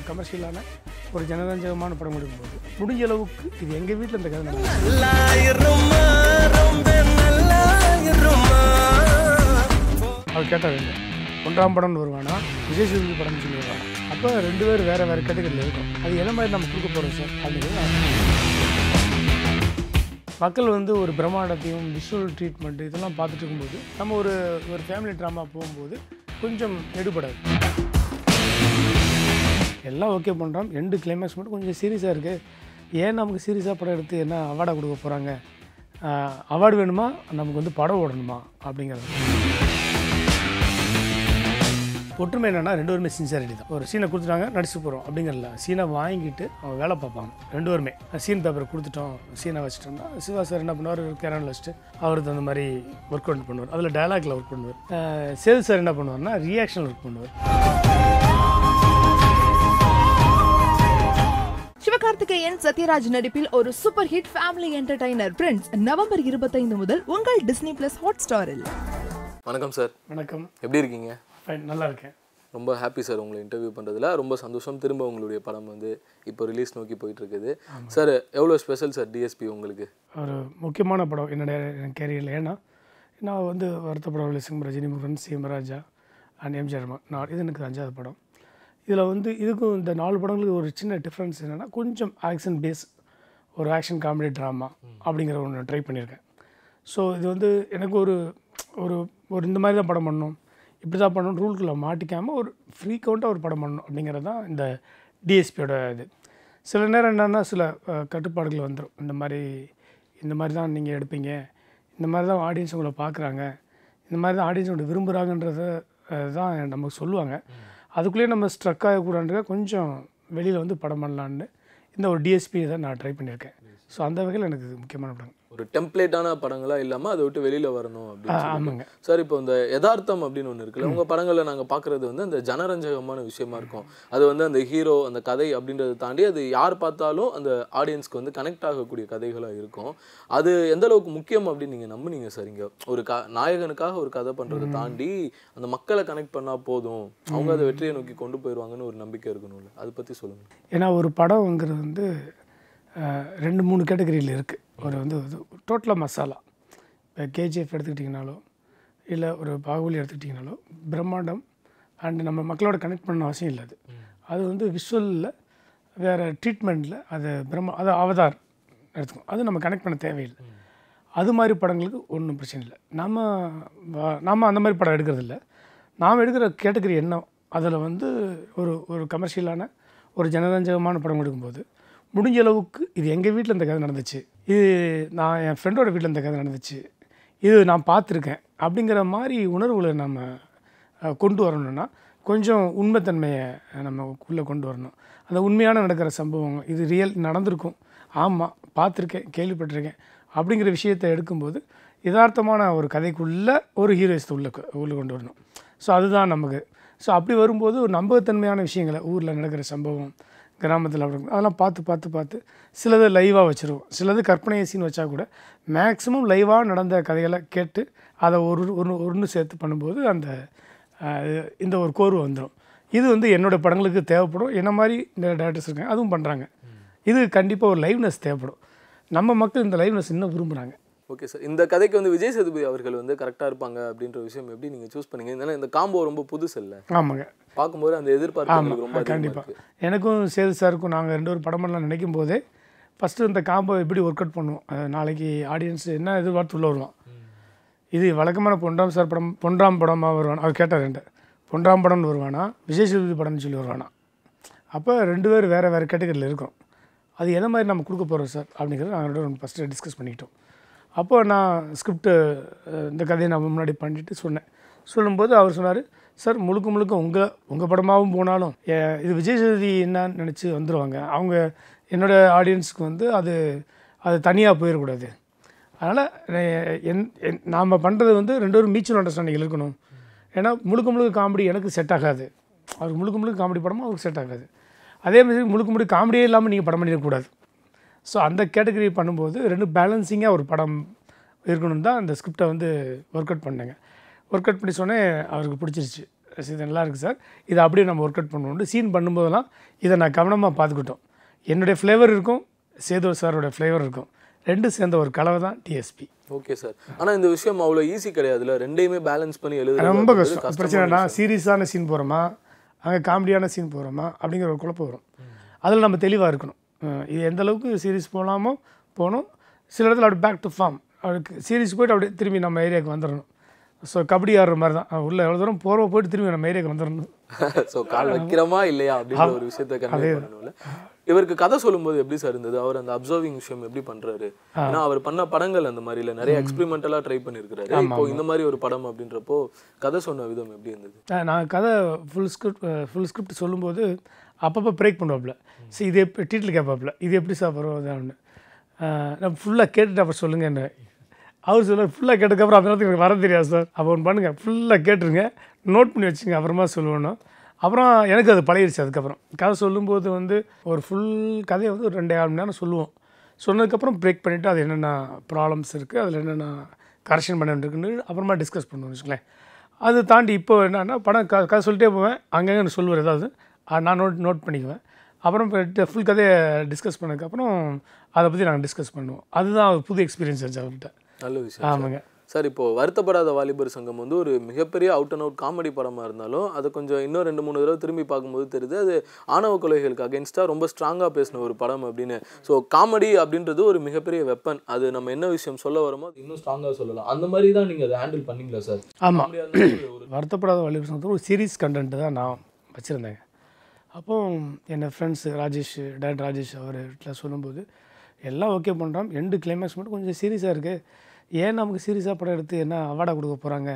கமர்ஷியலான ஒரு ஜனரஞ்சகமான படம் எடுக்கும்போது முடிஞ்ச அளவுக்கு இது எங்கள் வீட்டில் இந்த கதை நடந்தது அவர் கேட்டார் இல்லை ஒன்றாம் படம்னு வருவானா விஜய் சேதுபதி படம்னு சொல்லி வருவானா அப்போ ரெண்டு பேரும் வேறு வேறு கேட்டகரியில் இருக்கும் அது என்ன மாதிரி நம்ம கொடுக்க போகிறோம் சார் அப்படிங்கிறது மக்கள் வந்து ஒரு பிரம்மாண்டத்தையும் விஷுவல் ட்ரீட்மெண்ட் இதெல்லாம் பார்த்துட்டு இருக்கும்போது நம்ம ஒரு ஒரு ஃபேமிலி ட்ராமா போகும்போது கொஞ்சம் எடுபடாது எல்லாம் ஓகே பண்ணுறோம் ரெண்டு கிளைமேக்ஸ் மட்டும் கொஞ்சம் சீரியஸாக இருக்குது ஏன் நமக்கு சீரியஸாக படம் எடுத்து என்ன அவார்டாக கொடுக்க போகிறாங்க அவார்டு வேணுமா நமக்கு வந்து படம் ஓடணுமா அப்படிங்கிறது ஒற்றுமை என்னன்னா ரெண்டு பேருமே சின்சியாரிட்டி தான் ஒரு சீனை கொடுத்துட்டாங்க நடிச்சு போகிறோம் அப்படிங்கிறல சீனை வாங்கிட்டு அவங்க வேலை பார்ப்பாங்க ரெண்டு பேருமே சீன் பேப்பரை கொடுத்துட்டோம் சீனை வச்சுட்டோம்னா சிவா சார் என்ன பண்ணுவார் கேரனில் வச்சுட்டு அவருக்கு அந்த மாதிரி ஒர்க் அவுட் பண்ணுவார் அதில் டயலாக்ல ஒர்க் பண்ணுவார் அஹ் சேது சார் என்ன பண்ணுவார்னா ரியாக்ஷன் ஒர்க் பண்ணுவார் சிவகார்த்திகேயன் சத்யராஜ் நடிப்பில் ஒரு super hit family entertainer Prince November இருபத்தைந்து முதல் உங்கள் டிஸ்னி பிளஸ் ஹாட் ஸ்டாரில் வணக்கம் சார் வணக்கம் எப்படி இருக்கீங்க ஃபைன் நல்லா இருக்கேன் ரொம்ப ஹாப்பி சார் உங்களை இன்டர்வியூ பண்ணுறதுல ரொம்ப சந்தோஷம் திரும்ப உங்களுடைய படம் வந்து இப்போ ரிலீஸ் நோக்கி போயிட்டு இருக்குது சார் எவ்வளோ ஸ்பெஷல் சார் டிஎஸ்பி உங்களுக்கு ஒரு முக்கியமான படம் என்னுடைய கேரியரில் ஏன்னா நான் வந்து வருத்தப்படவில்லை சிங் ரஜினி முருகன் சிஎம் ராஜா அண்ட் எம்ஜிஆர் ரஹ்மான். நான் இது எனக்கு அஞ்சாவது படம் இதில் வந்து இதுக்கும் இந்த நாலு படங்களுக்கு ஒரு சின்ன டிஃப்ரென்ஸ் என்னென்னா கொஞ்சம் ஆக்ஷன் பேஸ் ஒரு ஆக்ஷன் காமெடி ட்ராமா அப்படிங்கிற ஒன்று ட்ரை பண்ணியிருக்கேன் ஸோ இது வந்து எனக்கு ஒரு ஒரு ஒரு இந்த மாதிரி தான் படம் பண்ணணும் இப்படி தான் பண்ணணும் ரூல்குள்ளே மாட்டிக்காமல் ஒரு ஃப்ரீ கவுண்ட்டாக ஒரு படம் பண்ணணும் அப்படிங்கிறது தான் இந்த டிஎஸ்பியோட இது சில நேரம் என்னென்னா சில அஹ், கட்டுப்பாடுகள் வந்துடும் இந்த மாதிரி இந்த மாதிரி தான் நீங்கள் எடுப்பீங்க இந்த மாதிரி தான் ஆடியன்ஸ் உங்களை பார்க்குறாங்க இந்த மாதிரி தான் ஆடியன்ஸ் உங்களை விரும்புகிறாங்கன்றத அஹ், தான் நமக்கு சொல்லுவாங்க அதுக்குள்ளேயே நம்ம ஸ்ட்ரக் ஆகக்கூடாதுன்ற கொஞ்சம் வெளியில் வந்து படம் பண்ணலான்னு இந்த ஒரு டிஎஸ்பி தான் நான் ட்ரை பண்ணியிருக்கேன் ஸோ அந்த வகையில் எனக்கு இது முக்கியமான படம் ஒரு டெம்ப்ளேட்டான படங்களா இல்லாமல் அதை விட்டு வெளியில் வரணும் அப்படின்னு சொல்லிட்டு. ஆமாங்க சார் இப்போ இந்த யதார்த்தம் அப்படின்னு ஒன்று இருக்குல்ல உங்கள் படங்களில் நாங்கள் பார்க்குறது வந்து அந்த ஜனரஞ்சகமான விஷயமா இருக்கும் அது வந்து அந்த ஹீரோ அந்த கதை அப்படின்றத தாண்டி அது யார் பார்த்தாலும் அந்த ஆடியன்ஸ்க்கு வந்து கனெக்ட் ஆகக்கூடிய கதைகளாக இருக்கும் அது எந்த அளவுக்கு முக்கியம் அப்படின்னு நீங்கள் நம்புனீங்க சார் இங்கே ஒரு க நாயகனுக்காக ஒரு கதை பண்ணுறதை தாண்டி அந்த மக்களை கனெக்ட் பண்ணால் போதும் அவங்க அதை வெற்றியை நோக்கி கொண்டு போயிடுவாங்கன்னு ஒரு நம்பிக்கை இருக்கணும்ல அதை பற்றி சொல்லுங்கள் ஏன்னா ஒரு படம்ங்கிறது வந்து அஹ், ரெண்டு மூணு கேட்டகரியில் இருக்குது ஒரு வந்து டோட்டலாக மசாலா இப்போ கேஜிஎஃப் எடுத்துக்கிட்டிங்கனாலோ இல்லை ஒரு பாகுபலி எடுத்துக்கிட்டிங்கனாலோ பிரம்மாண்டம் அண்ட் நம்ம மக்களோட கனெக்ட் பண்ண அவசியம் இல்லை அது அது வந்து விஷுவலில் வேறு ட்ரீட்மெண்ட்டில் அது பிரம்ம அது அவதார் எடுத்துக்கோம் அது நம்ம கனெக்ட் பண்ண தேவையில்லை அது மாதிரி படங்களுக்கு ஒன்றும் பிரச்சனை இல்லை நம்ம வ- நாம அந்த மாதிரி படம் எடுக்கிறதில்ல நாம் எடுக்கிற கேட்டகரி என்ன அதில் வந்து ஒரு ஒரு கமர்ஷியலான ஒரு ஜனரஞ்சகமான படம் எடுக்கும்போது முடிஞ்ச அளவுக்கு இது எங்கள் வீட்டில் இந்த கதை நடந்துச்சு இது நான் என் ஃப்ரெண்டோட வீட்டில் இந்த கதை நடந்துச்சு இது நான் பார்த்துருக்கேன் அப்படிங்கிற மாதிரி உணர்வுகளை நம்ம அஹ், கொண்டு வரணும்னா கொஞ்சம் உண்மைத்தன்மையை நம்ம உள்ளே கொண்டு வரணும் அந்த உண்மையான நடக்கிற சம்பவம் இது ரியல் நடந்திருக்கும் ஆமாம் பார்த்துருக்கேன் கேள்விப்பட்டிருக்கேன் அப்படிங்கிற விஷயத்தை எடுக்கும்போது யதார்த்தமான ஒரு கதைக்குள்ளே ஒரு ஹீரோயிஸ்த்தை உள்ள கொ- உள்ள கொண்டு வரணும் ஸோ அதுதான் நமக்கு ஸோ அப்படி வரும்போது ஒரு நம்பகத்தன்மையான விஷயங்களை ஊரில் நடக்கிற சம்பவம் கிராமத்தில் அப்படி இருக்கும். அதெல்லாம் பார்த்து பார்த்து பார்த்து சிலது லைவாக வச்சுருவோம் சிலது கற்பனை சீன் வச்சா கூட மேக்ஸிமம் லைவாக நடந்த கதைகளை கேட்டு அதை ஒரு ஒன்று ஒன்று சேர்த்து பண்ணும்போது அந்த அஹ், இந்த ஒரு கோர்வை வந்துடும் இது வந்து என்னோட படங்களுக்கு தேவைப்படும் என்ன மாதிரி இந்த டேரக்டர்ஸ் இருக்காங்க அதுவும் பண்ணுறாங்க இது கண்டிப்பாக ஒரு லைவ்னஸ் தேவைப்படும் நம்ம மக்கள் இந்த லைவ்னஸ் இன்னும் விரும்புகிறாங்க ஓகே சார் இந்த கதைக்கு வந்து விஜய் சேதுபதி அவர்கள் வந்து கரெக்டாக இருப்பாங்க அப்படின்ற விஷயம் எப்படி நீங்கள் சூஸ் பண்ணீங்க ஏன்னா இந்த காம்போ ரொம்ப புதுசு இல்லை ஆமாங்க பார்க்கும்போது அந்த எதிர்பார்ப்பு உங்களுக்கு ரொம்ப அதிகமாக கண்டிப்பாக இருக்கு எனக்கும் சேது சாருக்கும் நாங்கள் ரெண்டு ஒரு படம் பண்ணலாம் நினைக்கும் போதே ஃபஸ்ட்டு இந்த காம்போ எப்படி ஒர்க் அவுட் பண்ணுவோம் அது நாளைக்கு ஆடியன்ஸ் என்ன எதிர்பார்த்து உள்ள வருவான் இது வழக்கமான பொன்றாம் சார் படம் பொன்றாம் படமாக வருவானா அவர் கேட்டார் ரெண்டு பொன்றாம் படம்னு வருவானா விஜய் சேதுபதி படம்னு சொல்லி வருவானா அப்போ ரெண்டு பேர் வேறு வேறு கேட்டகரியில் இருக்கோம் அது எந்த மாதிரி நம்ம கொடுக்க போகிறோம் சார் அப்படிங்கிறத நாங்கள் ரெண்டு பேரும் ஃபஸ்ட்டு டிஸ்கஸ் பண்ணிக்கிட்டோம் அப்போ நான் ஸ்கிரிப்ட் இந்த கதையை நான் முன்னாடி பண்ணிட்டு சொன்னேன் சொல்லும்போது அவர் சொன்னார் சார் முழுக்க முழுக்க உங்கள் உங்கள் படமாகவும் போனாலும் எ- இது விஜய் சேதுபதி என்னன்னு நினச்சி வந்துடுவாங்க அவங்க என்னோட ஆடியன்ஸுக்கு வந்து அது அது தனியாக போயிடக்கூடாது அதனால் என் என் நாம் பண்ணுறது வந்து ரெண்டு பேரும் மியூச்சுவல் அண்டர்ஸ்டாண்டிங் இருக்கணும் ஏன்னா முழுக்க முழுக்க காமெடி எனக்கு செட் ஆகாது அவருக்கு முழுக்க முழுக்க காமெடி படமும் அவருக்கு செட் ஆகாது அதே மாதிரி முழுக்க முழுக்க காமெடியே இல்லாமல் நீங்கள் படம் பண்ணிடக்கூடாது ஸோ அந்த கேட்டகரி பண்ணும்போது ரெண்டு பேலன்சிங்காக ஒரு படம் இருக்கணும் தான் அந்த ஸ்கிரிப்டை வந்து ஒர்க் அவுட் பண்ணேங்க ஒர்க் அவுட் பண்ணி சொன்னேன் அவருக்கு பிடிச்சிருச்சு இது நல்லா இருக்குது சார் இதை அப்படியே நம்ம ஒர்க் அவுட் பண்ணுவோம் சீன் பண்ணும்போதெல்லாம் இதை நான் கவனமாக பார்த்துக்கிட்டோம் என்னுடைய ஃப்ளேவர் இருக்கும் சேது சாரோட ஃப்ளேவர் இருக்கும் ரெண்டும் சேர்ந்த ஒரு கலவை தான் டிஎஸ்பி ஓகே சார் ஆனா இந்த விஷயம் அவ்வளோ ஈஸி கிடையாதுல ரெண்டையுமே பேலன்ஸ் பண்ணி எழுதுறது ரொம்ப அப்படின்றது கஷ்டம் கஷ்டமான பிரச்சனைனா சீரியஸான சீன் போகிறோமா அங்கே காமெடியான சீன் போகிறோமா அப்படிங்கிற ஒரு குழப்பம் வரும் அதில் நம்ம தெளிவாக இருக்கணும் அஹ் இது எந்த அளவுக்கு சீரிஸ் போகலாமோ போகணும் சில இடத்துல அப்படி பேக் டு ஃபார்ம் அவருக்கு சீரிஸ் போயிட்டு அப்படியே திரும்பி நம்ம ஏரியாவுக்கு வந்துடணும் ஸோ கபடி ஆடுற மாதிரி தான் அஹ் உள்ள எவ்வளோ தூரம் போகிறோம் போயிட்டு திரும்பி நம்ம ஏரியாவுக்கு வந்துடணும் ஸோ கால் வைக்கிறோமா இல்லையா அப்படின்ற ஒரு விஷயத்த கன்வே பண்ணணும்ல இவருக்கு கதை சொல்லும்போது எப்படி சார் இருந்தது அவர் அந்த அப்சர்விங் விஷயம் எப்படி பண்றாரு ஏன்னா அவர் பண்ண படங்கள் அந்த மாதிரி இல்ல நிறைய எக்ஸ்பெரிமெண்டலா ட்ரை பண்ணிருக்காரு இப்போ இந்த மாதிரி ஒரு படம் அப்படின்றப்போ கதை சொன்ன விதம் எப்படி இருந்தது அஹ் நான் கதை ஃபுல் ஸ்கிரிப்ட் ஃபுல் ஸ்கிரிப்ட் சொல்லும்போது அப்பப்போ பிரேக் பண்ணுவாப்புல சரி இது எப்படி டீட்டில் கேட்பாப்புல இது எப்படி சார் பரவாயில்ல நான் ஃபுல்லாக கேட்டுட்டு அப்புறம் சொல்லுங்க என்ன அவர் சொல்ல ஃபுல்லாக கேட்டதுக்கப்புறம் அந்த நேரத்துக்கு எனக்கு வர தெரியாது சார் அப்போ ஒன்று பண்ணுங்கள் ஃபுல்லாக கேட்டுருங்க நோட் பண்ணி வச்சுங்க அப்புறமா சொல்லணும் அப்புறம் எனக்கு அது பழகிடுச்சு அதுக்கப்புறம் கதை சொல்லும்போது வந்து ஒரு ஃபுல் கதையை வந்து ஒரு ரெண்டே கால் மணி நேரம் சொல்லுவோம் சொன்னதுக்கப்புறம் பிரேக் பண்ணிவிட்டு அது என்னென்ன ப்ராப்ளம்ஸ் இருக்குது அதில் என்னென்ன கரெக்ஷன் பண்ண வேண்டியிருக்குன்னு அப்புறமா டிஸ்கஸ் பண்ணுவோம் வச்சுக்கலேன் அது தாண்டி இப்போ என்னன்னா படம் க கதை சொல்லிட்டே போவேன் அங்கங்கே சொல்லுவார் ஏதாவது அஹ் நான் நோட் நோட் பண்ணிக்குவேன் அப்புறம் ஃபுல் கதையை டிஸ்கஸ் பண்ணதுக்கப்புறம் அதை பற்றி நாங்கள் டிஸ்கஸ் பண்ணுவோம் அதுதான் ஒரு புது எக்ஸ்பீரியன்ஸ் இருந்துச்சு அவர்கிட்ட நல்ல விஷயம் ஆமாங்க சார் இப்போ வருத்தப்படாத வாலிபர் சங்கம் வந்து ஒரு மிகப்பெரிய அவுட் அண்ட் அவுட் காமெடி படமா இருந்தாலும் அதை கொஞ்சம் இன்னும் ரெண்டு மூணு தடவை திரும்பி பார்க்கும்போது தெரியுது அது ஆணவ கொலைகளுக்கு அகேன்ஸ்டாக ரொம்ப ஸ்ட்ராங்காக பேசின ஒரு படம் அப்படின்னு ஸோ காமெடி அப்படின்றது ஒரு மிகப்பெரிய வெப்பன் அது நம்ம என்ன விஷயம் சொல்ல வரமோ அது இன்னும் ஸ்ட்ராங்காக சொல்லலாம் அந்த மாதிரி தான் நீங்கள் அதை ஹேண்டில் பண்ணீங்களா சார் ஆமாம் காமெடியாக இருந்தாலும் ஒரு வருத்தப்படாத வலிபர் சங்கத்தில் ஒரு சீரீஸ் கண்டென்ட் தான் நான் வச்சுருந்தேங்க அப்போ என் ஃப்ரெண்ட்ஸு ராஜேஷ் டேரக்டர் ராஜேஷ் அவர்கிட்ட சொல்லும்போது எல்லாம் ஓகே பண்ணுறோம் எண்டு கிளைமேக்ஸ் மட்டும் கொஞ்சம் சீரியஸாக இருக்குது ஏன் நமக்கு சீரியஸாக படம் எடுத்து என்ன அவார்டாக கொடுக்க போகிறாங்க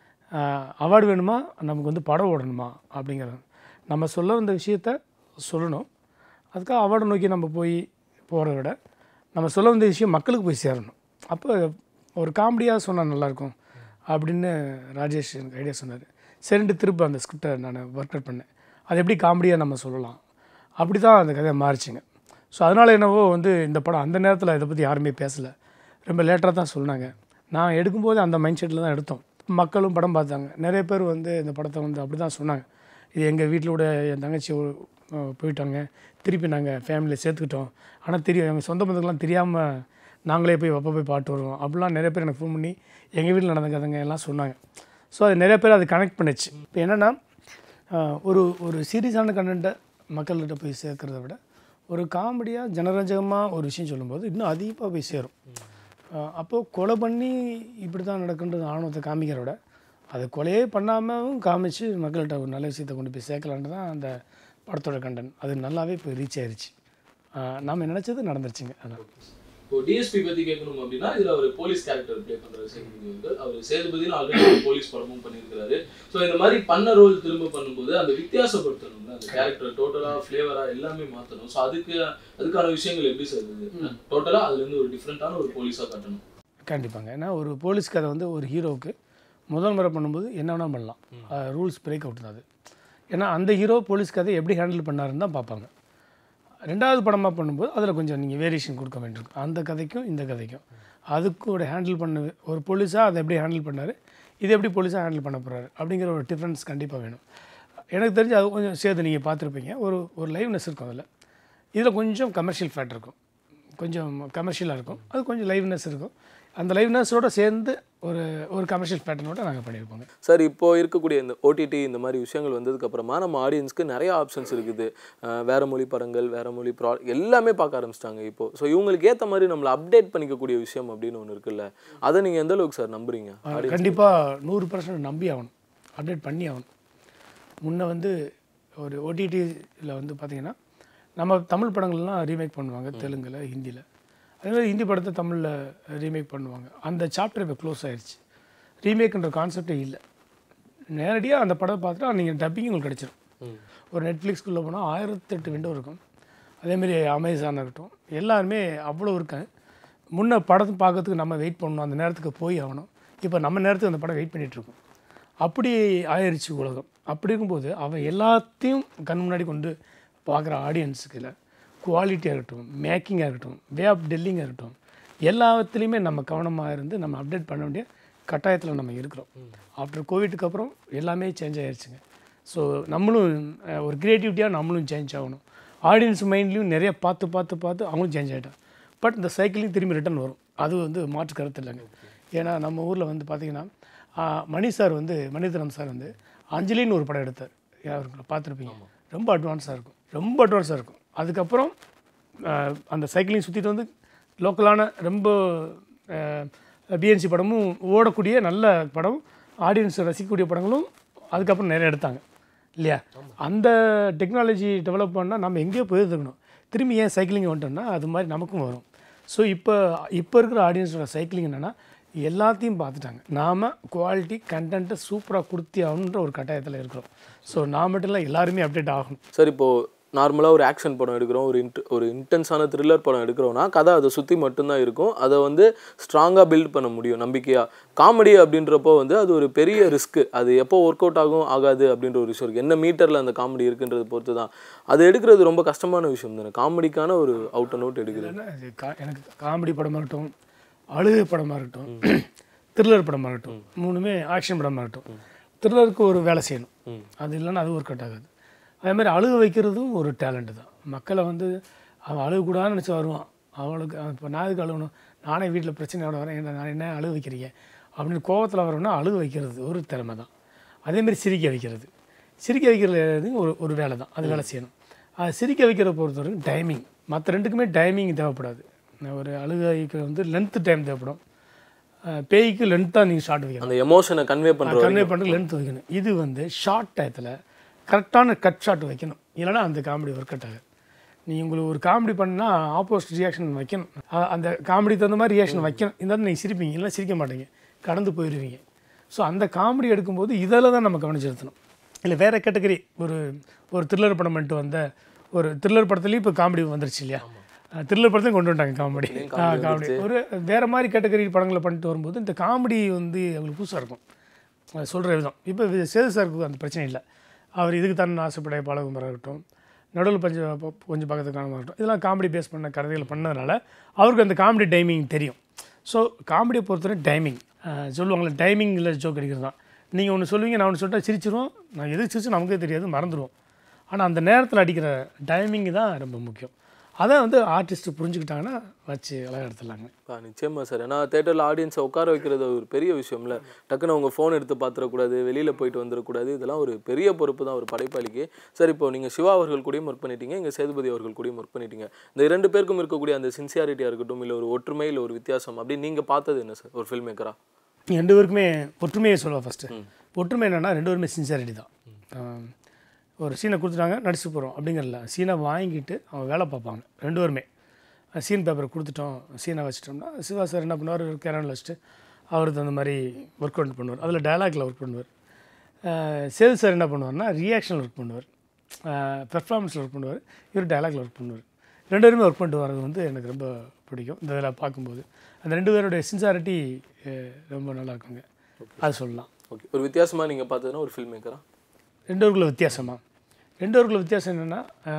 அவார்டு வேணுமா நமக்கு வந்து படம் ஓடணுமா அப்படிங்கிறது நம்ம சொல்ல வந்த விஷயத்த சொல்லணும் அதுக்காக அவார்டை நோக்கி நம்ம போய் போகிறத விட நம்ம சொல்ல வந்த விஷயம் மக்களுக்கு போய் சேரணும் அப்போ ஒரு காமெடியாக சொன்னால் நல்லாயிருக்கும் அப்படின்னு ராஜேஷ் எனக்கு ஐடியா சொன்னார் சரின்ட்டு திரும்ப அந்த ஸ்கிரிப்டை நான் ஒர்க் அவுட் பண்ணேன் அது எப்படி காமெடியாக நம்ம சொல்லலாம் அப்படி தான் அந்த கதையை மாறிச்சுங்க ஸோ அதனால் என்னவோ வந்து இந்த படம் அந்த நேரத்தில் இதை பற்றி யாருமே பேசலை ரொம்ப லேட்டராக தான் சொன்னாங்க நான் எடுக்கும்போது அந்த மைண்ட் செட்டில் தான் எடுத்தோம் மக்களும் படம் பார்த்தாங்க நிறைய பேர் வந்து இந்த படத்தை வந்து அப்படி தான் சொன்னாங்க இது எங்கள் வீட்டில் கூட என் தங்கச்சி ஒரு- அஹ் போயிட்டாங்க திருப்பி நாங்கள் ஃபேமிலியை சேர்த்துக்கிட்டோம் ஆனால் தெரியும் எங்கள் சொந்த பந்தங்கள்லாம் தெரியாமல் நாங்களே போய் அப்போ போய் பாட்டு வருவோம் அப்படிலாம் நிறைய பேர் எனக்கு ஃபோன் பண்ணி எங்கள் வீட்டில் நடந்த கதைங்க எல்லாம் சொன்னாங்க ஸோ அது நிறைய பேர் அது கனெக்ட் பண்ணுச்சு இப்போ என்னென்னா ஒரு ஒரு சீரியஸான கண்டென்ட்டை மக்கள்கிட்ட போய் சேர்க்கறத விட ஒரு காமெடியாக ஜனரஞ்சகமாக ஒரு விஷயம் சொல்லும்போது இன்னும் அதிகமாக போய் சேரும் அப்போது கொலை பண்ணி இப்படி தான் நடக்குன்றது ஆணவத்தை காமிக்கிறத விட அது கொலையே பண்ணாமலும் காமிச்சு மக்கள்கிட்ட ஒரு நல்ல விஷயத்தை கொண்டு போய் சேர்க்கலான்ட்டு தான் அந்த படத்தோட கண்டென்ட் அது நல்லாவே போய் ரீச் ஆயிருச்சு நாம் நினச்சது நடந்துருச்சுங்க அதான் இப்போ டிஎஸ்பி பத்தி கேட்கணும் அப்படின்னா இதுல அவர் போலீஸ் கேரக்டர் ப்ளே பண்ற சேதுபதி அவர்கள் அவர் சேதுபதினு ஆல்ரெடி போலீஸ் படமும் பண்ணியிருக்காரு ஸோ இந்த மாதிரி பண்ண ரோல் திரும்ப பண்ணும்போது அந்த வித்தியாசப்படுத்தணும்ல அந்த கேரக்டர் டோட்டலா ஃபிளேவரா எல்லாமே மாத்தணும் ஸோ அதுக்கு அதுக்கான விஷயங்கள் எப்படி சார் இது டோட்டலா அதுல இருந்து ஒரு டிஃப்ரெண்டான ஒரு போலீஸா காட்டணும் கண்டிப்பாங்க ஏன்னா ஒரு போலீஸ் கதை வந்து ஒரு ஹீரோவுக்கு முதல் முறை பண்ணும்போது என்ன வேணால் பண்ணலாம் ரூல்ஸ் பிரேக் அவுட் தான் அது ஏன்னா அந்த ஹீரோ போலீஸ் கதை எப்படி ஹேண்டில் பண்ணாருன்னு தான் பார்ப்பாங்க ரெண்டாவது படமாக பண்ணும்போது அதில் கொஞ்சம் நீங்கள் வேரியேஷன் கொடுக்க வேண்டியிருக்கும் அந்த கதைக்கும் இந்த கதைக்கும் அதுக்கூட ஹேண்டில் பண்ண ஒரு போலீஸாக அதை எப்படி ஹேண்டில் பண்ணார் இது எப்படி போலீஸாக ஹேண்டில் பண்ண போகிறாரு அப்படிங்கிற ஒரு டிஃப்ரென்ஸ் கண்டிப்பாக வேணும் எனக்கு தெரிஞ்சு அது கொஞ்சம் சேர்த்து நீங்கள் பார்த்துருப்பீங்க ஒரு ஒரு லைவ்னஸ் இருக்கும் அதில் இதில் கொஞ்சம் கமர்ஷியல் ஃபேட் இருக்கும் கொஞ்சம் கமர்ஷியலாக இருக்கும் அது கொஞ்சம் லைவ்னஸ் இருக்கும் அந்த லைவ்னஸோடு சேர்ந்து ஒரு ஒரு கமர்ஷியல் பேட்டர்னோட நாங்கள் பண்ணியிருப்போங்க சார் இப்போ இருக்கக்கூடிய இந்த ஓடிடி இந்த மாதிரி விஷயங்கள் வந்ததுக்கு அப்புறமா நம்ம ஆடியன்ஸ்க்கு நிறைய ஆப்ஷன்ஸ் இருக்குது அஹ் வேற மொழி படங்கள் வேற மொழி ப்ரா எல்லாமே பார்க்க ஆரம்பிச்சிட்டாங்க இப்போ ஸோ இவங்களுக்கு ஏற்ற மாதிரி நம்மளை அப்டேட் பண்ணிக்கக்கூடிய விஷயம் அப்படின்னு ஒன்று இருக்குல்ல அதை நீங்கள் எந்த அளவுக்கு சார் நம்புறீங்க கண்டிப்பாக நூறு பர்சன்ட் நம்பி ஆகணும் அப்டேட் பண்ணி ஆகணும் முன்ன வந்து ஒரு ஓடிடியில் வந்து பார்த்திங்கன்னா நம்ம தமிழ் படங்கள்லாம் ரீமேக் பண்ணுவாங்க தெலுங்கில் ஹிந்தியில் அதே மாதிரி ஹிந்தி படத்தை தமிழில் ரீமேக் பண்ணுவாங்க அந்த சாப்டர் இப்போ க்ளோஸ் ஆயிடுச்சு ரீமேக்ன்ற கான்செப்டே இல்லை நேரடியாக அந்த படம் பார்த்துட்டா நீங்கள் டப்பிங் உங்களுக்கு கிடச்சிரும் ஒரு நெட்ஃப்ளிக்ஸ்குள்ளே போனால் ஆயிரத்தெட்டு விண்டோ இருக்கும் அதேமாரி அமேசான் இருக்கட்டும் எல்லாருமே அவ்வளோ இருக்காங்க முன்ன படத்தை பார்க்கறதுக்கு நம்ம வெயிட் பண்ணணும் அந்த நேரத்துக்கு போய் ஆகணும் இப்போ நம்ம நேரத்துக்கு அந்த படம் வெயிட் பண்ணிகிட்ருக்கோம் அப்படி ஆயிடுச்சு உலகம் அப்படி இருக்கும்போது அவன் எல்லாத்தையும் கண் முன்னாடி கொண்டு பார்க்குற ஆடியன்ஸுக்கு இல்லை குவாலிட்டியாக இருக்கட்டும் மேக்கிங்காக இருக்கட்டும் வே ஆஃப் டெல்லிங்காக இருக்கட்டும் எல்லாத்துலேயுமே நம்ம கவனமாக இருந்து நம்ம அப்டேட் பண்ண வேண்டிய கட்டாயத்தில் நம்ம இருக்கிறோம் ஆஃப்டர் கோவிட்டுக்கு அப்புறம் எல்லாமே சேஞ்ச் ஆயிடுச்சுங்க ஸோ நம்மளும் அஹ், ஒரு க்ரியேட்டிவிட்டியாக நம்மளும் சேஞ்ச் ஆகணும் ஆடியன்ஸ் மைண்ட்லேயும் நிறைய பார்த்து பார்த்து பார்த்து அவங்களும் சேஞ்ச் ஆகிட்டாங்க பட் இந்த சைக்கிளிங் திரும்பி ரிட்டர்ன் வரும் அது வந்து மாற்று கருத்து இல்லைங்க ஏன்னா நம்ம ஊரில் வந்து பார்த்திங்கன்னா ஆஹ், மணி சார் வந்து மணிதரன் சார் வந்து அஞ்சலின்னு ஒரு படம் எடுத்தார் யாருக்கு பார்த்துருப்பீங்க ரொம்ப அட்வான்ஸாக இருக்கும் ரொம்ப அட்வான்ஸாக இருக்கும் அதுக்கப்புறம் ஆஹ், அந்த சைக்கிளிங் சுற்றிட்டு வந்து லோக்கலான ரொம்ப பிஎன்சி படமும் ஓடக்கூடிய நல்ல படம் ஆடியன்ஸ் ரசிக்கக்கூடிய படங்களும் அதுக்கப்புறம் நிறைய எடுத்தாங்க இல்லையா அந்த டெக்னாலஜி டெவலப் பண்ணால் நம்ம எங்கேயோ போயிருந்துக்கணும் திரும்பி ஏன் சைக்கிளிங் வந்துட்டோம்னா அது மாதிரி நமக்கும் வரும் ஸோ இப்போ இப்போ இருக்கிற ஆடியன்ஸோட சைக்கிளிங் என்னென்னா எல்லாத்தையும் பார்த்துட்டாங்க நாம் குவாலிட்டி கண்டென்ட்டை சூப்பராக கொடுத்தி ஆகணுன்ற ஒரு கட்டாயத்தில் இருக்கிறோம் ஸோ நான் மட்டும் இல்லை எல்லாருமே அப்டேட் ஆகணும் சார் இப்போ நார்மலாக ஒரு ஆக்ஷன் படம் எடுக்கிறோம் ஒரு இன்ட் ஒரு இன்டென்ஸான த்ரில்லர் படம் எடுக்கிறோம்னா கதை அதை சுற்றி மட்டும்தான் இருக்கும் அதை வந்து ஸ்ட்ராங்காக பில்ட் பண்ண முடியும் நம்பிக்கையாக காமெடி அப்படின்றப்போ வந்து அது ஒரு பெரிய ரிஸ்க்கு அது எப்போ ஒர்க் அவுட் ஆகும் ஆகாது அப்படின்ற ஒரு விஷயம் இருக்குது என்ன மீட்டரில் அந்த காமெடி இருக்குன்றது பொறுத்து தான் அது எடுக்கிறது ரொம்ப கஷ்டமான விஷயம் தானே காமெடிக்கான ஒரு அவுட் அண்ட் அவுட் எடுக்கிறது ஏன்னா இது கா- எனக்கு காமெடி படமாக இருக்கட்டும் அழுகை படமாக இருக்கட்டும் த்ரில்லர் படமாக இருக்கட்டும் மூணுமே ஆக்ஷன் படமாக இருக்கட்டும் த்ரில்லருக்கு ஒரு வேலை செய்யணும் அது இல்லைன்னா அது ஒர்க் அவுட் ஆகாது அதே மாதிரி அழுக வைக்கிறதும் ஒரு டேலண்ட்டு தான் மக்களை வந்து அவன் அழுகக்கூடாதுன்னு நினச்சி வருவான் அவளுக்கு இப்போ நான் எதுக்கு அழுகணும் நானே வீட்டில் பிரச்சனையோட வரேன் என்ன நான் என்ன அழுக வைக்கிறீங்க அப்படின்னு கோவத்தில் வரணும்னா அழுக வைக்கிறது ஒரு திறமை தான் அதேமாரி சிரிக்க வைக்கிறது சிரிக்க வைக்கிறது ஒரு ஒரு வேலை தான் அது வேலை செய்யணும் அது சிரிக்க வைக்கிறத பொறுத்தவரைக்கும் டைமிங் மற்ற ரெண்டுக்குமே டைமிங் தேவைப்படாது ஒரு அழுகைக்கு வந்து லென்த்து டைம் தேவைப்படும் அஹ் பேய்க்கு லென்த்தாக நீங்கள் ஷார்ட் வைக்கணும் அந்த எமோஷனை கன்வே பண்ணுற கன்வே பண்ணுறது லென்த் வைக்கணும் இது வந்து ஷார்ட் டயத்தில் கரெக்டான கட் ஷாட் வைக்கணும் இல்லைன்னா அந்த காமெடி ஒர்க் அவுட் ஆகாது நீ உங்களுக்கு ஒரு காமெடி பண்ணால் ஆப்போசிட் ரியாக்ஷன் வைக்கணும் அ- அந்த காமெடி தகுந்த மாதிரி ரியாக்ஷன் வைக்கணும் இருந்தாலும் நீங்கள் சிரிப்பீங்க இல்லை சிரிக்க மாட்டீங்க கடந்து போயிடுவீங்க ஸோ அந்த காமெடி எடுக்கும்போது இதில் தான் நம்ம கவனம் செலுத்தணும் இல்லை வேறு கேட்டகரி ஒரு ஒரு த்ரில்லர் படம் பண்ணிட்டு வந்த ஒரு த்ரில்லர் படத்துலேயும் இப்போ காமெடி வந்துருச்சு இல்லையா த்ரில்லர் படத்தையும் கொண்டு வந்துட்டாங்க காமெடி காமெடி ஒரு வேறு மாதிரி கேட்டகரி படங்களை பண்ணிட்டு வரும்போது இந்த காமெடி வந்து அவங்களுக்கு புதுசாக இருக்கும் அது சொல்கிற விதம் இப்போ வி- சேது சாருக்கு அந்த பிரச்சனை இல்லை அவர் இதுக்கு தான் ஆசைப்படைய பழகுமரம் இருக்கட்டும் நடுவில் கொஞ்சம் ப- கொஞ்சம் பக்கத்து காணமாக இருக்கட்டும் இதெல்லாம் காமெடி பேஸ் பண்ண கதைகள் பண்ணதுனால அவருக்கு அந்த காமெடி டைமிங் தெரியும் ஸோ காமெடியை பொறுத்தவரை டைமிங் சொல்லுவாங்களே டைமிங்கில் ஜோக் அடிக்கிறது தான் நீங்கள் ஒன்று சொல்லுவீங்க நான் ஒன்று சொல்லிட்டா சிரிச்சிருவோம் நான் எது சிரிச்சு நமக்கே தெரியாது மறந்துடுவோம் ஆனால் அந்த நேரத்தில் அடிக்கிற டைமிங் தான் ரொம்ப முக்கியம் அதை வந்து ஆர்டிஸ்ட் புரிஞ்சுக்கிட்டாங்கன்னா வச்சு அழகாக எடுத்துடலாங்க ஆ நிச்சயமா சார் ஏன்னா தேட்டரில் ஆடியன்ஸை உட்கார வைக்கிறது ஒரு பெரிய விஷயம்ல டக்குன்னு அவங்க ஃபோன் எடுத்து பார்த்துடக்கூடாது வெளியில் போயிட்டு வந்துடக்கூடாது இதெல்லாம் ஒரு பெரிய பொறுப்பு தான் ஒரு படைப்பாளிக்கு சார் இப்போ நீங்கள் சிவா அவர்கள் கூடயும் ஒர்க் பண்ணிட்டீங்க இங்கே சேதுபதி அவர்கள் கூடயும் ஒர்க் பண்ணிட்டீங்க இந்த இரண்டு பேருக்கும் இருக்கக்கூடிய அந்த சின்சியாரிட்டியாக இருக்கட்டும் இல்லை ஒரு ஒற்றுமை இல்லை ஒரு வித்தியாசம் அப்படின்னு நீங்கள் பார்த்தது என்ன சார் ஒரு ஃபில்ம் மேக்கரா ரெண்டு பேருக்குமே ஒற்றுமையை சொல்லுவேன் ஃபஸ்ட்டு ஒற்றுமை என்னென்னா ரெண்டு பேருமே சின்சியாரிட்டி தான் ஆம், ஒரு சீனை கொடுத்துட்டாங்க நடிச்சு போகிறோம் அப்படிங்கிறல சீனை வாங்கிட்டு அவங்க வேலை பார்ப்பாங்க ரெண்டு பேருமே சீன் பேப்பரை கொடுத்துட்டோம் சீனை வச்சிட்டோம்னா சிவா சார் என்ன பண்ணுவார் கேரனில் வச்சுட்டு அவருக்கு அந்த மாதிரி ஒர்க் அவுட் பண்ணுவார் அதில் டயலாக்ல ஒர்க் பண்ணுவார் சேது சார் என்ன பண்ணுவார்னா ரியாக்ஷனில் ஒர்க் பண்ணுவார் பெர்ஃபார்மன்ஸில் ஒர்க் பண்ணுவார் இவர் டயலாக்ல ஒர்க் பண்ணுவார் ரெண்டு பேருமே ஒர்க் பண்ணிட்டு வர்றது வந்து எனக்கு ரொம்ப பிடிக்கும் இந்த இதில் பார்க்கும்போது அந்த ரெண்டு பேருடைய சின்சாரிட்டி ரொம்ப நல்லா இருக்குங்க அது சொல்லலாம் ஓகே ஒரு வித்தியாசமாக நீங்கள் பார்த்ததுன்னா ஒரு ஃபில்ம் மேக்கரா ரெண்டு பேருக்குள்ள வித்தியாசமா ரெண்டு பேருக்குள்ள வித்தியாசம் என்னென்னா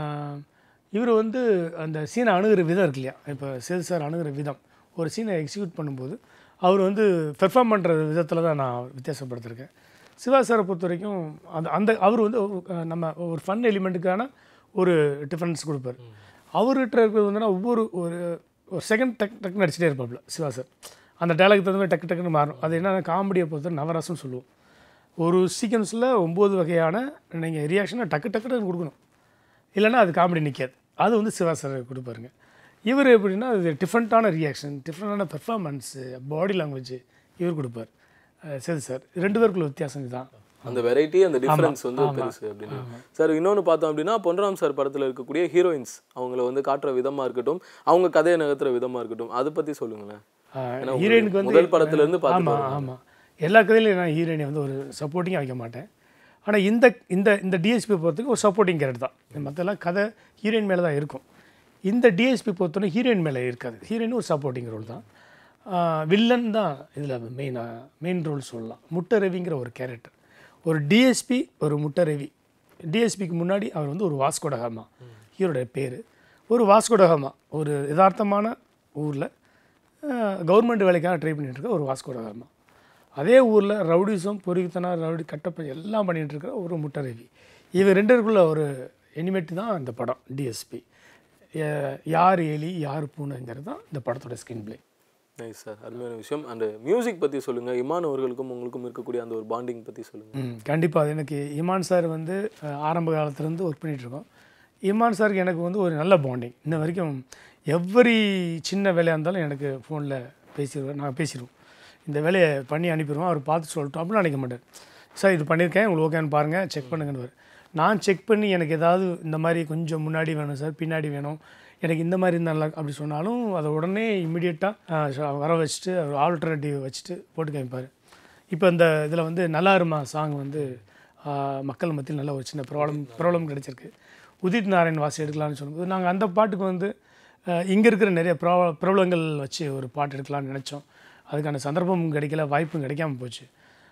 இவர் வந்து அந்த சீனை அணுகிற விதம் இருக்கு இல்லையா இப்போ சேது சார் அணுகிற விதம் ஒரு சீனை எக்ஸிக்யூட் பண்ணும்போது அவர் வந்து பெர்ஃபார்ம் பண்ணுற விதத்தில் தான் நான் வித்தியாசப்படுத்திருக்கேன் சிவா சாரை பொறுத்த வரைக்கும் அந்த அந்த அவர் வந்து அஹ், நம்ம ஒரு ஃபன் எலிமெண்ட்டுக்கான ஒரு டிஃப்ரென்ஸ் கொடுப்பார் அவர்கிட்ட இருக்கிறது வந்துன்னா ஒவ்வொரு ஒரு ஒரு செகண்ட் டக் டக்குன்னு நடிச்சிட்டே இருப்பாப்புல சிவா சார் அந்த டயலாக் தகுந்த மாதிரி டக்கு டக்குன்னு மாறும் அது என்னென்ன காமெடியை பொறுத்த நவரசம்னு சொல்லுவோம் ஒரு சீக்வன்ஸில் ஒம்பது வகையான நீங்கள் ரியாக்ஷனை டக்கு டக்கு டக்குன்னு கொடுக்கணும் இல்லைன்னா அது காமெடி நிற்காது அது வந்து சிவா சார் கொடுப்பாருங்க இவர் எப்படின்னா அது டிஃப்ரெண்ட்டான ரியாக்ஷன் டிஃப்ரெண்ட்டான பெர்ஃபார்மன்ஸு பாடி லாங்குவேஜ் இவர் கொடுப்பார் அஹ் சேது சார் ரெண்டு பேருக்குள்ள வித்தியாசம் இதுதான் அந்த வெரைட்டி அந்த டிஃபரன்ஸ் வந்து பெருசு அப்படின்னு சார் இன்னொன்று பார்த்தோம் அப்படின்னா பொன்ராம் சார் படத்தில் இருக்கக்கூடிய ஹீரோயின்ஸ் அவங்கள வந்து காட்டுற விதமாக இருக்கட்டும் அவங்க கதையை நகர்த்துற விதமாக இருக்கட்டும் அதை பற்றி சொல்லுங்களேன் ஏன்னா ஒரு ஹீரோயினுக்கு வந்து முதல் படத்துல இருந்து பார்த்துட்டு ஆமாம் ஆமாம் எல்லா கதையிலையும் நான் ஹீரோயினை வந்து ஒரு சப்போர்ட்டிங்காக வைக்க மாட்டேன் ஆனால் இந்த இந்த இந்த டிஎஸ்பி பொறுத்தவரைக்கும் ஒரு சப்போர்ட்டிங் கேரக்டர் தான் மற்றெல்லாம் கதை ஹீரோயின் மேலே தான் இருக்கும் இந்த டிஎஸ்பி பொறுத்தவரை ஹீரோயின் மேலே இருக்காது ஹீரோயின் ஒரு சப்போர்ட்டிங் ரோல் தான் வில்லன் தான் இதில் மெயினாக மெயின் ரோல் சொல்லலாம் முட்டை ரவிங்கிற ஒரு கேரக்டர் ஒரு டிஎஸ்பி ஒரு முட்டை ரவி டிஎஸ்பிக்கு முன்னாடி அவர் வந்து ஒரு வாஸ்கோடகாமா ஹீரோடைய பேர் ஒரு வாஸ்கோடகாமா ஒரு யதார்த்தமான ஊரில் கவர்மெண்ட் வேலைக்காக ட்ரை பண்ணிட்டு இருக்க ஒரு வாஸ்கோடகாமா அதே ஊரில் ரவுடிசம் பொறித்தனம் ரவுடி கட்டப்பை எல்லாம் பண்ணிகிட்டு இருக்கிற ஒரு முட்டரவி இவன் ரெண்டருக்குள்ள ஒரு எனிமேட்டு தான் இந்த படம் டிஎஸ்பி யார் எலி யார் பூனைங்கிறது தான் இந்த படத்தோட ஸ்க்ரீன் பிளே நைஸ் சார் அருமையான விஷயம் அண்ட் மியூசிக் பற்றி சொல்லுங்கள் இமான் அவர்களுக்கும் உங்களுக்கும் இருக்கக்கூடிய அந்த ஒரு பாண்டிங் பற்றி சொல்லுங்கள் ம் கண்டிப்பாக அது எனக்கு இமான் சார் வந்து அஹ், ஆரம்ப காலத்துலேருந்து ஒர்க் பண்ணிகிட்ருக்கோம் இமான் சாருக்கு எனக்கு வந்து ஒரு நல்ல பாண்டிங் இன்ன வரைக்கும் எவ்வரி சின்ன வேலையாக இருந்தாலும் எனக்கு ஃபோனில் பேசிடுவேன் நான் பேசிடுவோம் இந்த வேலையை பண்ணி அனுப்பிடுவோம் அவர் பார்த்து சொல்லட்டும் அப்படின்னு நினைக்க மாட்டார் சார் இது பண்ணியிருக்கேன் உங்களுக்கு ஓகேன்னு பாருங்கள் செக் பண்ணுங்கன்னு நான் செக் பண்ணி எனக்கு ஏதாவது இந்த மாதிரி கொஞ்சம் முன்னாடி வேணும் சார் பின்னாடி வேணும் எனக்கு இந்த மாதிரி இருந்தால் நல்லா அப்படி சொன்னாலும் அதை உடனே இம்மிடியட்டாக வர வச்சுட்டு ஒரு ஆல்டர்னேட்டிவ் வச்சுட்டு போட்டு காமிப்பார் இப்போ இந்த இதில் வந்து நல்லா இருமா சாங் வந்து ஆஹ், மக்கள் மத்தியில் நல்ல ஒரு சின்ன ப்ராப்ளம் ப்ராப்ளம் கிடச்சிருக்கு உதித் நாராயண் வாசி எடுக்கலாம்னு சொல்லும்போது நாங்கள் அந்த பாட்டுக்கு வந்து இங்கே இருக்கிற நிறைய ப்ரா பிரபலங்கள் வச்சு ஒரு பாட்டு எடுக்கலாம்னு நினச்சோம் அதுக்கான சந்தர்ப்பம் கிடைக்கல வாய்ப்பும் கிடைக்காம போச்சு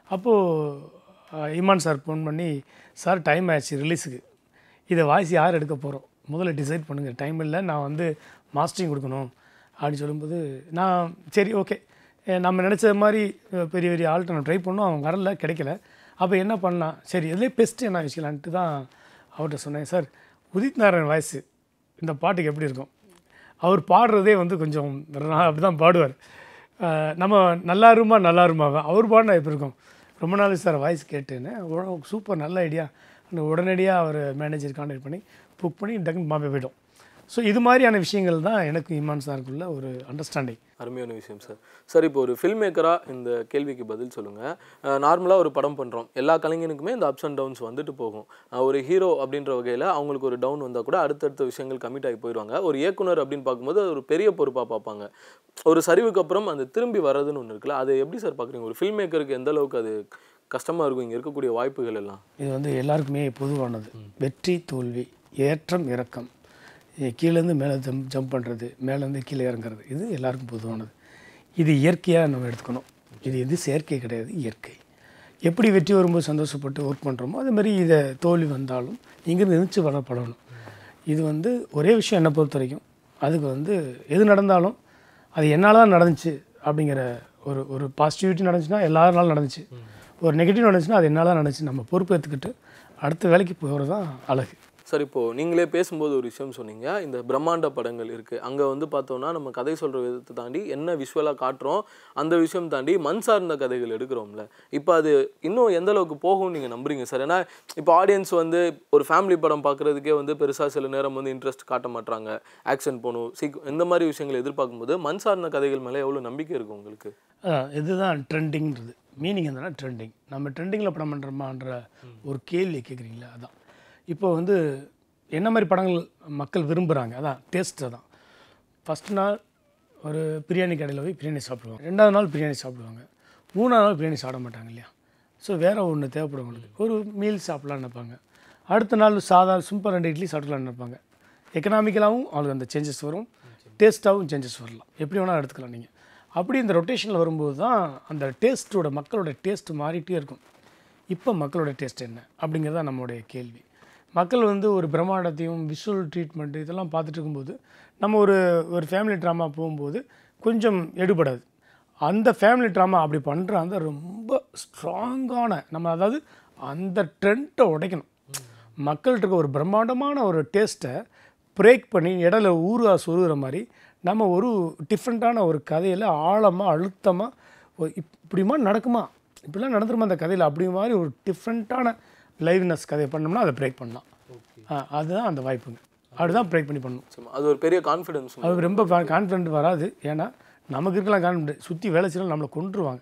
அப்போது இமான் சார் ஃபோன் பண்ணி சார் டைம் ஆயிடுச்சு ரிலீஸுக்கு இதை வாய்ஸ் யார் எடுக்க போகிறோம் முதல்ல டிசைட் பண்ணுங்கள் டைம் இல்லை நான் வந்து மாஸ்டரிங் கொடுக்கணும் அப்படின்னு சொல்லும்போது நான் சரி ஓகே நம்ம நினச்ச மாதிரி அஹ், பெரிய பெரிய ஆள்கிட்ட நான் ட்ரை பண்ணோம் அவன் வரல கிடைக்கல அப்போ என்ன பண்ணலாம் சரி இதுலேயே பெஸ்ட்டு என்ன வச்சுக்கலான்ட்டு தான் அவர்கிட்ட சொன்னேன் சார் உதித் நாராயண் வாய்ஸ் இந்த பாட்டுக்கு எப்படி இருக்கும் அவர் பாடுறதே வந்து கொஞ்சம் அப்படி தான் பாடுவார் அஹ் நம்ம நல்லா இருமா நல்லா இருமா அவர் பாடினா எப்படி இருக்கும் ரொம்ப நாள் சார் வாய்ஸ் கேட்டேன்னு சூப்பர் நல்ல ஐடியா உடனடியாக அவர் மேனேஜர் கான்டாக்ட் பண்ணி புக் பண்ணி டக்குன்னு பாம்பே போயிட்டோம் ஸோ இது மாதிரியான விஷயங்கள் தான் எனக்கு இமான் சாருக்குள்ள ஒரு அண்டர்ஸ்டாண்டிங் அருமையான விஷயம் சார் சார் இப்போ ஒரு ஃபில்ம் மேக்கராக இந்த கேள்விக்கு பதில் சொல்லுங்கள் நார்மலாக ஒரு படம் பண்ணுறோம் எல்லா கலைஞனுக்குமே இந்த அப்ஸ் அண்ட் டவுன்ஸ் வந்துட்டு போகும் அஹ் ஒரு ஹீரோ அப்படின்ற வகையில் அவங்களுக்கு ஒரு டவுன் வந்தால் கூட அடுத்தடுத்த விஷயங்கள் கமிட் ஆகி போயிடுவாங்க ஒரு இயக்குனர் அப்படின்னு பார்க்கும்போது அது ஒரு பெரிய பொறுப்பாக பார்ப்பாங்க ஒரு சரிவுக்கு அப்புறம் அந்த திரும்பி வர்றதுன்னு ஒன்று இருக்குல்ல அதை எப்படி சார் பார்க்குறீங்க ஒரு ஃபில்ம் மேக்கருக்கு எந்த அளவுக்கு அது கஷ்டமாக இருக்கும் இங்கே இருக்கக்கூடிய வாய்ப்புகள் எல்லாம் இது வந்து எல்லாருக்குமே பொதுவானது வெற்றி தோல்வி ஏற்றம் இறக்கம் இ- கீழேருந்து மேலே ஜம்ப் ஜம்ப் பண்ணுறது மேலேருந்து கீழே இறங்குறது இது எல்லாருக்கும் பொதுவானது இது இயற்கையாக நம்ம எடுத்துக்கணும் இது எது செயற்கை கிடையாது இயற்கை எப்படி வெற்றி வரும்போது சந்தோஷப்பட்டு ஒர்க் பண்ணுறோமோ அதே மாதிரி இதை தோல்வி வந்தாலும் இங்கேருந்து எந்திரிச்சு வரப்படணும் இது வந்து ஒரே விஷயம் என்னை பொறுத்த வரைக்கும் அதுக்கு வந்து எது நடந்தாலும் அது என்னால் தான் நடந்துச்சு அப்படிங்கிற ஒரு ஒரு பாசிட்டிவிட்டி நடந்துச்சுன்னா எல்லாருனாலும் நடந்துச்சு ஒரு நெகட்டிவ் நடந்துச்சுன்னா அது என்னால் தான் நடந்துச்சு நம்ம பொறுப்பு எடுத்துக்கிட்டு அடுத்த வேலைக்கு போகிறது தான் அழகு சார் இப்போ நீங்களே பேசும்போது ஒரு விஷயம் சொன்னீங்க இந்த பிரம்மாண்ட படங்கள் இருக்கு அங்க வந்து பார்த்தோம்னா நம்ம கதை சொல்ற விதத்தை தாண்டி என்ன விஷுவலாக காட்டுறோம் அந்த விஷயம் தாண்டி மண் சார்ந்த கதைகள் எடுக்கிறோம்ல இப்போ அது இன்னும் எந்த அளவுக்கு போகும்னு நீங்க நம்புறீங்க சார் ஏன்னா இப்போ ஆடியன்ஸ் வந்து ஒரு ஃபேமிலி படம் பார்க்கறதுக்கே வந்து பெருசா சில நேரம் வந்து இன்ட்ரெஸ்ட் காட்ட மாட்டாங்க ஆக்ஷன் போகணும் சீக் இந்த மாதிரி விஷயங்களை எதிர்பார்க்கும்போது மண் சார்ந்த கதைகள் மேலே எவ்வளவு நம்பிக்கை இருக்கும் உங்களுக்கு அதான் இதுதான் ட்ரெண்டிங்கிறது மீனிங் என்னன்னா ட்ரெண்டிங் நம்ம ட்ரெண்டிங்கில் படம் பண்ணுறோமான்ற ஒரு கேள்வி கேட்குறீங்களா அதான் இப்போ வந்து என்ன மாதிரி படங்கள் மக்கள் விரும்புகிறாங்க அதான் டேஸ்ட்டு தான் ஃபஸ்ட் நாள் ஒரு பிரியாணி கடையில் போய் பிரியாணி சாப்பிடுவாங்க ரெண்டாவது நாள் பிரியாணி சாப்பிடுவாங்க மூணாவது நாள் பிரியாணி சாப்பிட மாட்டாங்க இல்லையா ஸோ வேறு ஒன்று தேவைப்படும் உங்களுக்கு ஒரு மீல் சாப்பிட்லான்னு நினைப்பாங்க அடுத்த நாள் சாதா சிம்பிள் ரெண்டு இட்லி சாப்பிடலான்னு நினைப்பாங்க எக்கனாமிக்கலாகவும் அவங்களுக்கு அந்த சேஞ்சஸ் வரும் டேஸ்ட்டாகவும் சேஞ்சஸ் வரலாம் எப்படி வேணால் எடுத்துக்கலாம் நீங்கள் அப்படி இந்த ரொட்டேஷனில் வரும்போது தான் அந்த டேஸ்ட்டோட மக்களோட டேஸ்ட் மாறிட்டே இருக்கும் இப்போ மக்களோட டேஸ்ட் என்ன அப்படிங்கிறது தான் நம்மளுடைய கேள்வி மக்கள் வந்து ஒரு பிரம்மாண்டத்தையும் விஷுவல் ட்ரீட்மெண்ட் இதெல்லாம் பார்த்துட்டு இருக்கும்போது நம்ம ஒரு ஒரு ஃபேமிலி ட்ராமா போகும்போது கொஞ்சம் எடுபடாது அந்த ஃபேமிலி ட்ராமா அப்படி பண்ணுற அந்த ரொம்ப ஸ்ட்ராங்கான நம்ம அதாவது அந்த ட்ரெண்ட்டை உடைக்கணும் மக்கள்கிட்ட இருக்க ஒரு பிரம்மாண்டமான ஒரு டேஸ்ட்டை பிரேக் பண்ணி இடையில ஊறுகா சொருகிற மாதிரி நம்ம ஒரு டிஃப்ரெண்ட்டான ஒரு கதையில் ஆழமாக அழுத்தமாக இப்படிமா நடக்குமா இப்படிலாம் நடந்துருமா அந்த கதையில் அப்படி மாதிரி ஒரு டிஃப்ரெண்ட்டான லைவ்னஸ் கதையை பண்ணோம்னா அதை பிரேக் பண்ணலாம் ஆ, அதுதான் அந்த வாய்ப்புங்க அப்படிதான் பிரேக் பண்ணி பண்ணணும் சும்மா அது ஒரு பெரிய கான்ஃபிடன்ஸ் அது ரொம்ப கான்ஃபிடென்ட் வராது ஏன்னா நமக்கு இருக்கலாம் கான்ஃபிடென்ட் சுற்றி வேலை செய்யலாம் நம்மளை கொண்டுருவாங்க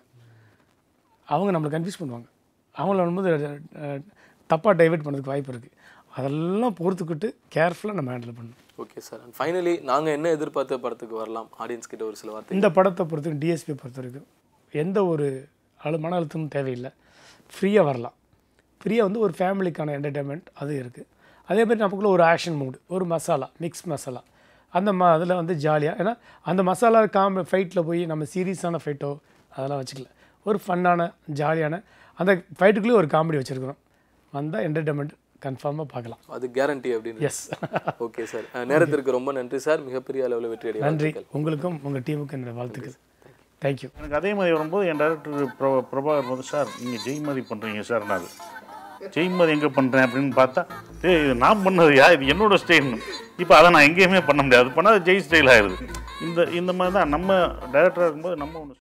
அவங்க நம்மளை கன்ஃபியூஸ் பண்ணுவாங்க அவங்கள வரும்போது தப்பாக டைவெர்ட் பண்ணுறதுக்கு வாய்ப்பு இருக்குது அதெல்லாம் பொறுத்துக்கிட்டு கேர்ஃபுல்லாக நம்ம ஹேண்டில் பண்ணணும் ஓகே சார் அண்ட் ஃபைனலி நாங்க என்ன எதிர்பார்த்த படத்துக்கு வரலாம் ஆடியன்ஸ் கிட்ட ஒரு சில வார்த்தை இந்த படத்தை பொறுத்த வரைக்கும் டிஎஸ்பி பொறுத்த வரைக்கும் எந்த ஒரு அழு மன அழுத்தமும் தேவையில்லை ஃப்ரீயாக வரலாம் ஃப்ரீயாக வந்து ஒரு ஃபேமிலிக்கான என்டர்டைன்மெண்ட் அது இருக்குது அதே மாதிரி நமக்குள்ள ஒரு ஆக்ஷன் மூடு ஒரு மசாலா மிக்ஸ் மசாலா அந்த ம அதில் வந்து ஜாலியாக ஏன்னா அந்த மசாலா காம ஃபைட்டில் போய் நம்ம சீரியஸான ஃபைட்டோ அதெல்லாம் வச்சுக்கல ஒரு ஃபன்னான ஜாலியான அந்த ஃபைட்டுக்குள்ளேயே ஒரு காமெடி வச்சுருக்கிறோம் வந்தால் என்டர்டைன்மெண்ட் கன்ஃபார்மாக பார்க்கலாம் அது கேரண்டி அப்படின்னு எஸ் ஓகே சார் நேரத்திற்கு ரொம்ப நன்றி சார் மிகப்பெரிய அளவில் வெற்றி அடைய நன்றி உங்களுக்கும் உங்கள் டீமுக்கும் என்னோட வாழ்த்துக்கள் தேங்க்யூ எனக்கு அதே மாதிரி வரும்போது என் டேரக்டர் பிரபா பிரபாகர் வந்து சார் நீங்கள் ஜெய்மதி பண்ணுறீங்க சார் நான் ஜெய்மதி எங்கே பண்ணுறேன் அப்படின்னு பார்த்தா ஏய் இது நான் பண்ணது யா இது என்னோட ஸ்டைல்னு இப்போ அதை நான் எங்கேயுமே பண்ண முடியாது அது பண்ணால் ஜெய் ஸ்டைல் ஆயிடுது இந்த இந்த மாதிரி தான் நம்ம டேரக்டராக இருக்கும்போது நம்ம ஒன்று